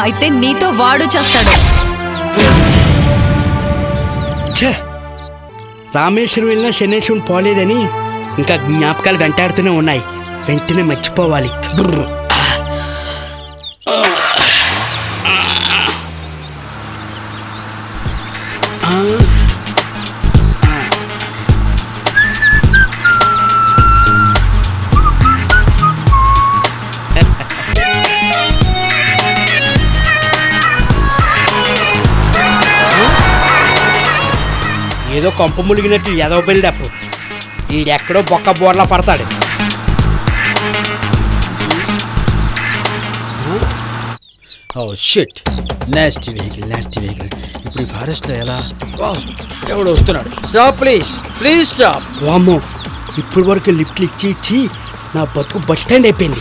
అయితే నీతో వాడు చేస్తాడు ఛే రామేశ్వరం వెళ్ళినా శనేశ్వరం పోలేదని ఇంకా జ్ఞాపకాలు వెంటాడుతూనే ఉన్నాయి వెంటనే మర్చిపోవాలి బ్రుర్. ఏదో కొంప ములిగినట్టు ఎదవ బిల్డప్ ఎక్కడో బొక్క బోర్లా పడతాడు oh shit next vehicle next vehicle ఇప్పుడు ఈ ఫారెస్ట్లో ఎలా ఎవడు వస్తున్నాడు స్టాప్ ప్లీజ్ ప్లీజ్ స్టాప్ వామ్మో ఇప్పటి వరకు లిఫ్ట్లు ఇచ్చి ఇచ్చి నా బతుకు బస్ స్టాండ్ అయిపోయింది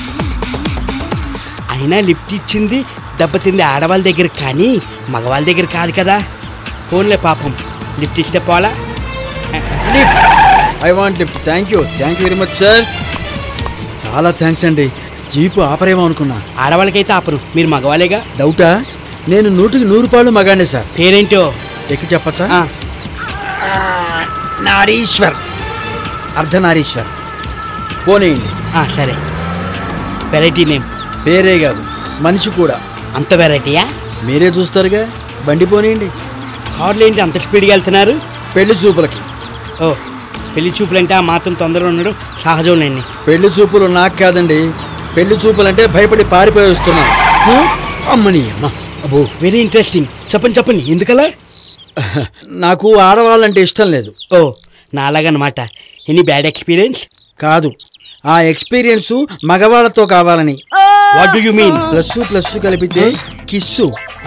అయినా లిఫ్ట్ ఇచ్చింది దెబ్బతింది ఆడవాళ్ళ దగ్గర కానీ మగవాళ్ళ దగ్గర కాదు కదా ఫోన్లే పాపం లిఫ్ట్ ఇస్తే పోలా lift I want lift thank you thank you very much sir చాలా థ్యాంక్స్ అండి జీపు ఆపరేమో అనుకున్నా ఆడవాళ్ళకైతే ఆపరు మీరు మగవాళ్ళేగా డౌటా నేను నూటికి నూరు రూపాయలు మగానే సార్ పేరేంటో ఎక్కి చెప్పచ్చా నారీశ్వర్ అర్ధనారీశ్వర్ పోనీయండి సరే వెరైటీ నేమ్ పేరే కాదు మనిషి కూడా అంత వెరైటీయా మీరే చూస్తారుగా బండి పోనీయండి కార్లు ఏంటి అంత స్పీడ్గా వెళ్తున్నారు పెళ్లి చూపులకి ఓ పెళ్లి చూపులు అంటే ఆ మాత్రం తొందరగా ఉండడం సహజంలేండి పెళ్లి చూపులు నాకు కాదండి పెళ్లి చూపులు అంటే భయపడి పారిపోయి వస్తున్నాను హ? అమ్మని అమ్మ అబ్బో వెరీ ఇంట్రెస్టింగ్ చెప్పండి చెప్పండి ఎందుకలా నాకు ఆడవాళ్ళంటే ఇష్టం లేదు ఓ నాలాగనమాట ఎనీ బ్యాడ్ ఎక్స్పీరియన్స్ కాదు ఆ ఎక్స్పీరియన్స్ మగవాళ్ళతో కావాలని what do you mean plus plus కలిపితే కిస్సు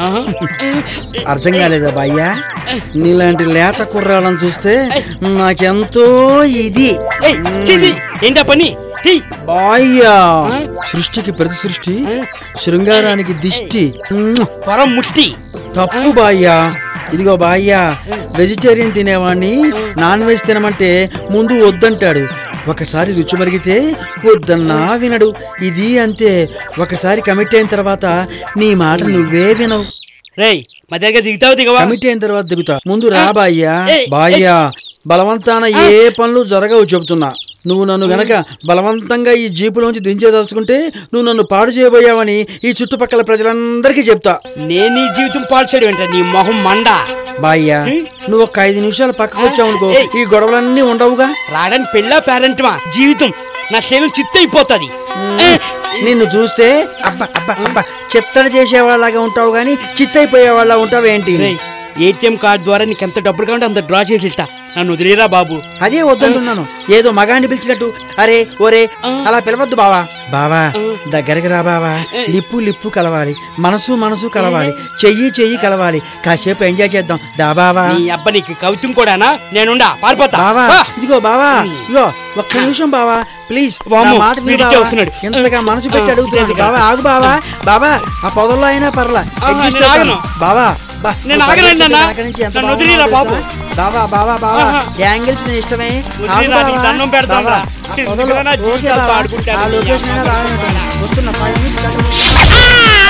అర్థం కాలేదా బాయ్యా నీలాంటి లేత కుర్రాళ్ళని చూస్తే నాకెంతో ఇది ఏంటా పని బాయ్యా సృష్టికి ప్రతి సృష్టి శృంగారానికి దిష్టి పరం ముష్టి తప్పు బాయ్యా ఇదిగో బాయ్యా వెజిటేరియన్ తినేవాడిని నాన్ వెజ్ తినమంటే ముందు వద్దంటాడు ఒకసారి రుచి మరిగితే వద్దన్నా వినడు ఇది అంతే ఒకసారి కమిట్ అయిన తర్వాత నీ మాట నువ్వే వినవు రేయ్ మధ్యగా దిగుతావు దిగవా కమిట్ అయిన తర్వాత దిగుతా ముందు రా బాయ్యా బాయ్యా బలవంతాన ఏ పనులు జరగవు చెబుతున్నా నువ్వు నన్ను గనక బలవంతంగా ఈ జీపులోంచి దించేదలుచుకుంటే నువ్వు నన్ను పాడు చేయబోయావని ఈ చుట్టుపక్కల ప్రజలందరికీ చెప్తా నేను ఈ జీవితం పాడు చేయడం ఏంట నీ మొహం మండ బాయ్యా నువ్వు ఒక ఐదు నిమిషాలు పక్కకు వచ్చావు అనుకో ఈ గొడవలన్నీ ఉండవుగా రావడానికి పెళ్ళా పేరెంట్మా జీవితం నా శరీరం చిత్తైపోతుంది నిన్ను చూస్తే అబ్బా అబ్బా అబ్బా చిత్తడి చేసేవాళ్ళగా ఉంటావు కానీ చిత్తైపోయేవాళ్ళ ఉంటావు ఏంటి ఏటీఎం కార్డు ద్వారా నీకు ఎంత డబ్బులు కావాలంటే అంత డ్రా చేసి ఇస్తా నన్ను వదిలేరా బాబు అదే వద్దంటున్నాను ఏదో మగాన్ని పిలిచినట్టు అరే ఓరే అలా పిలవద్దు బావా బావా దగ్గరికి రా బావా లిప్పు లిప్పు కలవాలి మనసు మనసు కలవాలి చెయ్యి చెయ్యి కలవాలి కాసేపు ఎంజాయ్ చేద్దాం దా బావా నీ అబ్బ నీకు కవిత్వం కూడానా నేనుండా పారిపోతా బావా ఇదిగో బావా ఇదిగో ఒక్క నిమిషం బావా ప్లీజ్ వామ్మో, మాట విను వీడికే బావా. వస్తున్నాడు. ఎంతగా మనసు పెట్టి ఆ, అడుగుతున్నాడు లేదు బావా ఆగు బావా బావా ఆ పొదల్లో అయినా పర్లా ఆహా, Adjust నేను అవుతాను. ఆగను. బావా బా, నేను నువ్వు ఆగనండి పరిగెత్తుకుంటే అన్నా. వెనక నుంచి ఎంత నన్ను బాగున్నావో వదిలేరా తెలుసా? బాబు. బావా బావా బావా ఆహా. యాంగిల్స్ నీ ఇష్టమే వదిలేరా, ఆగు నీకు బావా. దండం పెడతాను బావా, రా. ఆ ఎందుకు పొదలో నా ఓకే జీవితాలతో బావా. ఆడుకుంటారు? ఆ లొకేషన్ అయినా బాగానే ఉంటుంది. వస్తున్నా five minutes దాకా.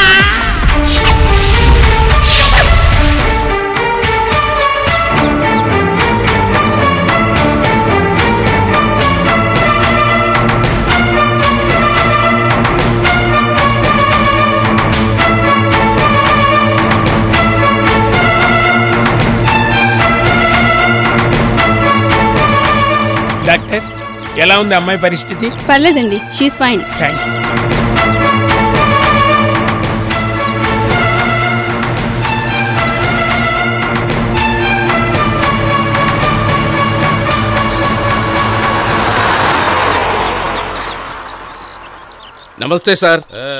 డాక్టర్ ఎలా ఉంది అమ్మాయి పరిస్థితి పర్లేదండి షీస్ ఫైన్ థ్యాంక్స్ నమస్తే సార్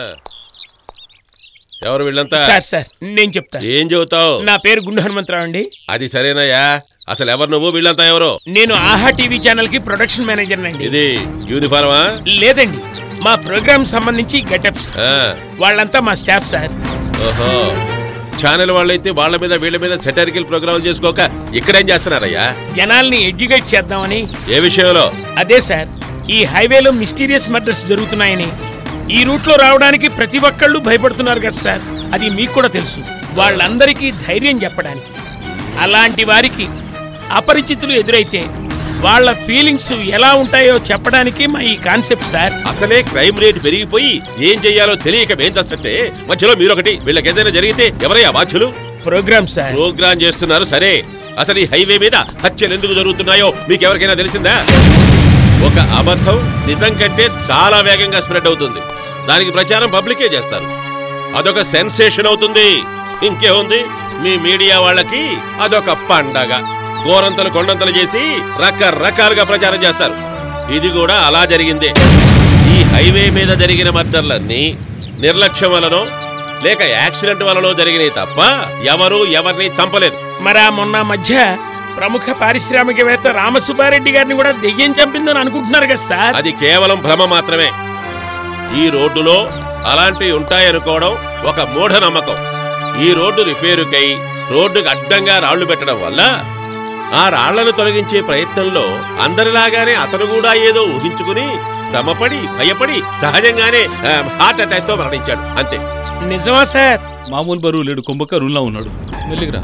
ఎవరు వీళ్ళంతా సార్ సార్ నేను చెప్తాను ఏం చెబుతావు నా పేరు గుండు హనుమంతరావు అండి అది సరేనయ్యా అసలు ఎవరు నువ్వు వీళ్ళంతా ఎవరు నేను ఆహా టీవీ ఛానల్ కి ప్రొడక్షన్ మేనేజర్ అండి ఇది యూనిఫార్మా లేదండి మా ప్రోగ్రామ్ సంబంధించి గెటప్స్ ఆ, వాళ్ళంతా మా స్టాఫ్ సార్ ఓహో ఛానల్ వాళ్ళైతే వాళ్ళ మీద వీళ్ళ మీద సెటారికల్ ప్రోగ్రామ్ చేసుకోక ఇక్కడేం చేస్తున్నారయ్యా జనాల్ని ఎడ్యుకేట్ చేద్దామని ఏ విషయంలో అదే సార్ ఈ హైవేలో మిస్టీరియస్ మర్డర్స్ జరుగుతున్నాయని ఈ రూట్ లో రావడానికి ప్రతి ఒక్కళ్ళు భయపడుతున్నారు కదా సార్ అది మీకు కూడా తెలుసు వాళ్ళందరికీ ధైర్యం చెప్పడానికి అలాంటి వారికి అపరిచితులు ఎదురైతే వాళ్ళ ఫీలింగ్స్ ఎలా ఉంటాయో చెప్పడానికి మా ఈ కాన్సెప్ట్ సార్ అసలే క్రైమ్ రేట్ పెరిగిపోయి ఏం చెయ్యాలో తెలియక మేం చేస్తుంటే మధ్యలో మీరొకటి వీళ్ళకి ఏదైనా జరిగితే ఎవరయ్యా బాధ్యులు ప్రోగ్రామ్ సార్ ప్రోగ్రామ్ చేస్తున్నారు సరే అసలు ఈ హైవే మీద హత్యలు ఎందుకు జరుగుతున్నాయో మీకు ఎవరికైనా తెలిసిందా ఒక అబద్ధం నిజం కంటే చాలా వేగంగా స్ప్రెడ్ అవుతుంది దానికి ప్రచారం పబ్లికే చేస్తారు అదొక సెన్సేషన్ అవుతుంది ఇంకేముంది మీ మీడియా వాళ్ళకి అదొక పండగ గోరంతలు కొండంతలు చేసి రకరకాలుగా ప్రచారం చేస్తారు ఇది కూడా అలా జరిగిందే ఈ హైవే మీద జరిగిన మర్డర్లన్నీ నిర్లక్ష్యం వలనో లేక యాక్సిడెంట్ వలనో జరిగినాయి తప్ప ఎవరు ఎవరిని చంపలేదు మరా మొన్న మధ్య ప్రముఖ పారిశ్రామికవేత్త రామసుబ్బారెడ్డి గారిని కూడా దెయ్యం చంపిందని అనుకుంటున్నారు కదా సార్ అది కేవలం భ్రమ మాత్రమే ఈ రోడ్డులో అలాంటివి ఉంటాయనుకోవడం ఒక మూఢనమ్మకం ఈ రోడ్డు రిపేరుకై రోడ్డుకు అడ్డంగా రాళ్లు పెట్టడం వల్ల ఆ రాళ్లను తొలగించే ప్రయత్నంలో అందరిలాగానే అతను కూడా ఏదో ఊహించుకుని భ్రమపడి భయపడి సహజంగానే ఆ, హార్ట్ అటాక్ తో మరణించాడు అంతే నిజమా సార్ మామూలు బరువు లేడు కుంభక రూల్లా ఉన్నాడు మెల్లిగిరా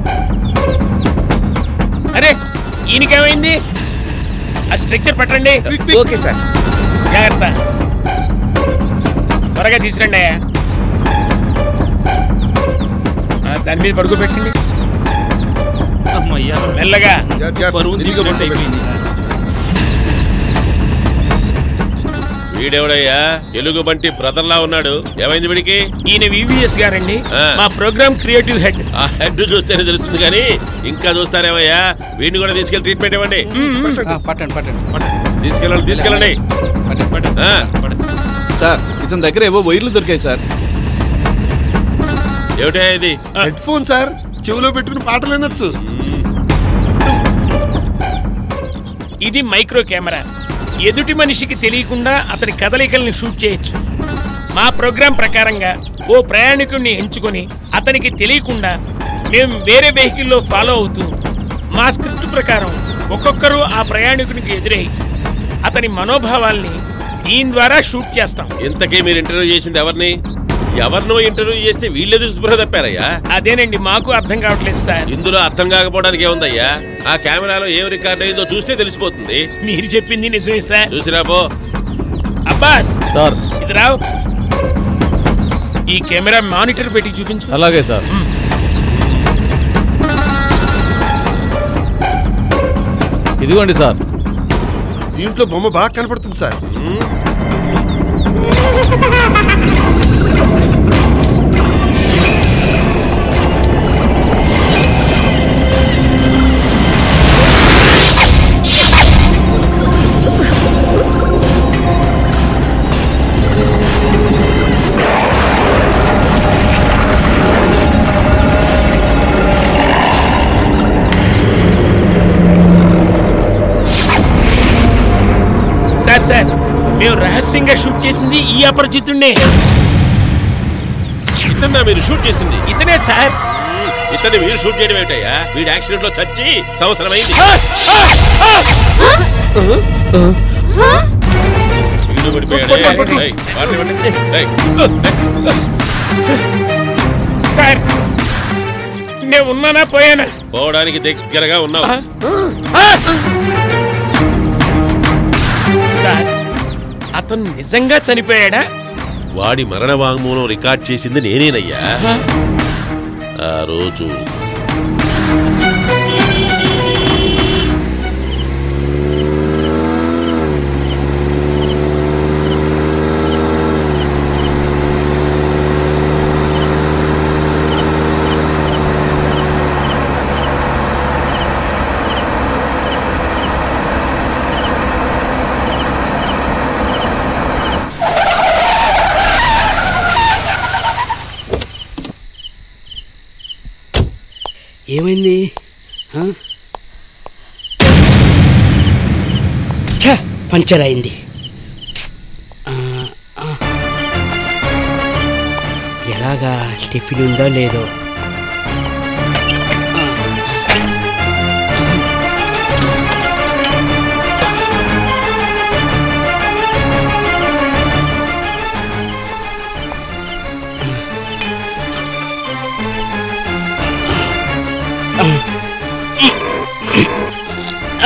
అరే ఈయనకేమైంది ఆ స్ట్రక్చర్ పట్టండి ఓకే సార్ జాగ్రత్త త్వరగా తీసురండి ఆ, దాని మీద పడుకో పెట్టండి అమ్మయ్యా మెల్లగా బరువు దిగబట్టి అయిపోయింది వీడెవడయ్యా ఎలుగుబంటి బ్రదర్లా ఉన్నాడు ఏమైంది వీడికి ఈయన వివిఎస్ గారండి ఆ. మా ప్రోగ్రామ్ క్రియేటివ్ హెడ్ ఆ హెడ్ చూస్తేనే తెలుస్తుంది కానీ ఇంకా చూస్తారేమయ్యా వీడిని కూడా తీసుకెళ్లి ట్రీట్మెంట్ ఇవ్వండి పట్టండి పట్టండి తీసుకెళ్ళండి తీసుకెళ్ళండి ఆ, సార్ ఇతని దగ్గర ఏవో వైర్లు దొరికాయి సార్ ఏమిటా ఇది హెడ్ ఫోన్ సార్ చెవిలో పెట్టుకుని పాటలు వినొచ్చు ఇది మైక్రో కెమెరా ఎదుటి మనిషికి తెలియకుండా అతని కదలికల్ని షూట్ చేయొచ్చు మా ప్రోగ్రాం ప్రకారంగా ఓ ప్రయాణికుడిని ఎంచుకొని అతనికి తెలియకుండా మేము వేరే వెహికల్లో ఫాలో అవుతూ మా స్క్రిప్ట్ ప్రకారం ఒక్కొక్కరు ఆ ప్రయాణికునికి ఎదురై అతని మనోభావాల్ని దీని ద్వారా షూట్ చేస్తాం ఇంతకీ మీరు ఇంటర్వ్యూ చేసింది ఎవరిని ఎవరినో ఇంటర్వ్యూ చేస్తే వీళ్ళెందుకు స్పృహ తప్పారయ్యా అదేనండి మాకు అర్థం కావట్లేదు సార్ ఇందులో అర్థం కాకపోవడానికి ఏముందయ్యా ఆ కెమెరాలో ఏం రికార్డ్ అయిందో చూస్తే తెలిసిపోతుంది మీరు చెప్పింది నిజమే సార్ చూసిరా పో అబ్బాస్ సార్ ఇది రావు ఈ కెమెరా మానిటర్ పెట్టి చూపించు అలాగే సార్ ఇదిగోండి సార్ దీంట్లో బొమ్మ బాగా కనపడుతుంది సార్ సార్ సార్ మేము రహస్యంగా షూట్ చేసింది ఈ అపరిచితుడినే ఇతన్నా మీరు షూట్ చేసింది ఇతనే సార్ ఇతన్ని మీరు షూట్ చేయడం ఏమిటయ్యా వీడు యాక్సిడెంట్ లో చచ్చి సంవత్సరం అయింది వీడు పడిపోయాడే. ఏయ్, వాడిని ఇవ్వండి. ఏయ్, ఏయ్. సార్ నేను ఉన్నానా పోయానా పోవడానికి దగ్గరగా ఉన్నావు సార్ అతను నిజంగా చనిపోయాడా వాడి మరణ వాంగ్మూలం రికార్డ్ చేసింది నేనేనయ్యా ఆ రోజు ఏమైంది ఆ? ఛ, పంచర్ అయింది ఆ, ఆ. ఎలాగా టిఫిన్ ఉందో లేదో ఆ.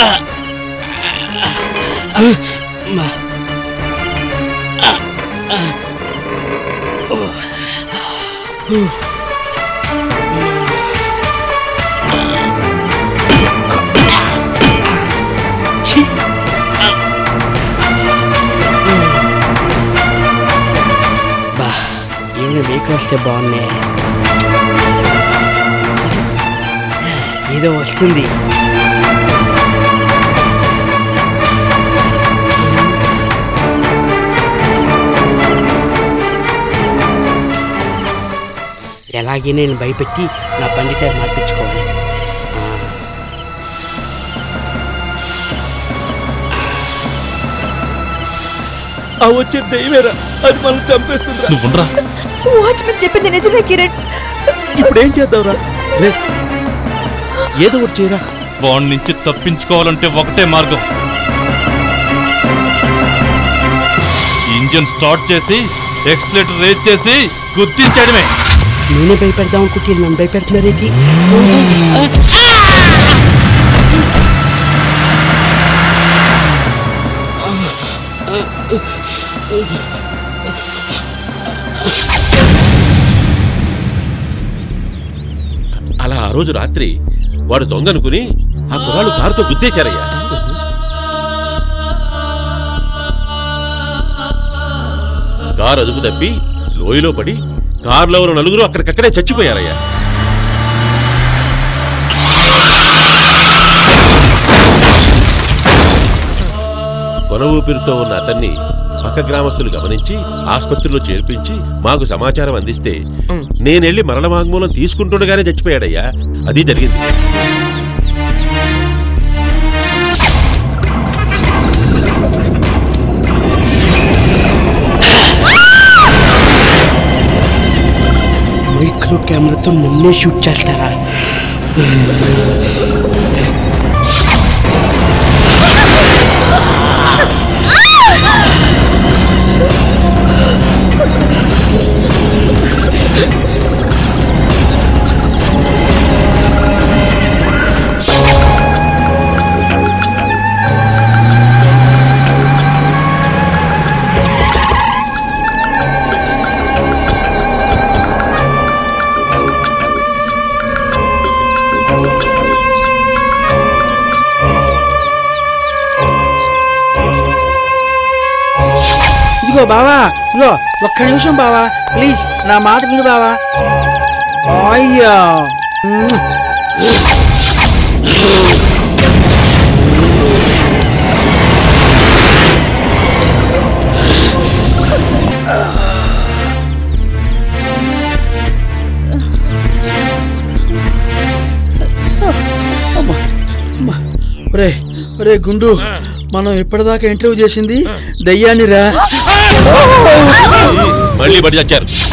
బా ఏమైనా వెహికల్ వస్తే బాగున్నాయి ఏదో వస్తుంది ఎలాగే నేను భయపెట్టి నా బండి టైర్ మార్పించుకోవాలి ఆ. ఆ వచ్చే దయ్యమేరా అది మనం చంపేస్తుందిరా నువ్వు ఉండరా వాచ్మెన్ చెప్పింది నిజమే కిరణ్ ఇప్పుడు ఏం చేద్దాంరా రే ఏదో ఒకటి చేయరా వాడి నుంచి తప్పించుకోవాలంటే ఒకటే మార్గం ఇంజన్ స్టార్ట్ చేసి ఎక్స్లేటర్ రేజ్ చేసి గుర్తించడమే నేనే భయపెడదాం అనుకుంటే నన్ను భయపెడుతున్నారేంటి అలా ఆ రోజు రాత్రి వాడు దొంగనుకుని ఆ కుర్రాళ్ళు కారుతో గుద్దేశారయ్యా కారు అదుపు తప్పి లోయలో పడి కారులో ఉన్న నలుగురు అక్కడికక్కడే చచ్చిపోయారయ్యా కొన ఊపిరితో ఉన్న అతన్ని పక్క గ్రామస్తులు గమనించి ఆసుపత్రిలో చేర్పించి మాకు సమాచారం అందిస్తే నేనెళ్ళి మరణ వాంగ్మూలం తీసుకుంటుండగానే చచ్చిపోయాడయ్యా అది జరిగింది మైక్రో కెమెరాతో నన్నే షూట్ చేస్తారా ఇదిగో బావా ఇదిగో ఒక్క నిమిషం బావా ప్లీజ్ నా మాట విను బావా అయ్యా ఒరే ఒరే గుండు మనం ఇప్పటిదాకా ఇంటర్వ్యూ చేసింది దయ్యాన్ని రా మళ్ళీ పడి చచ్చారు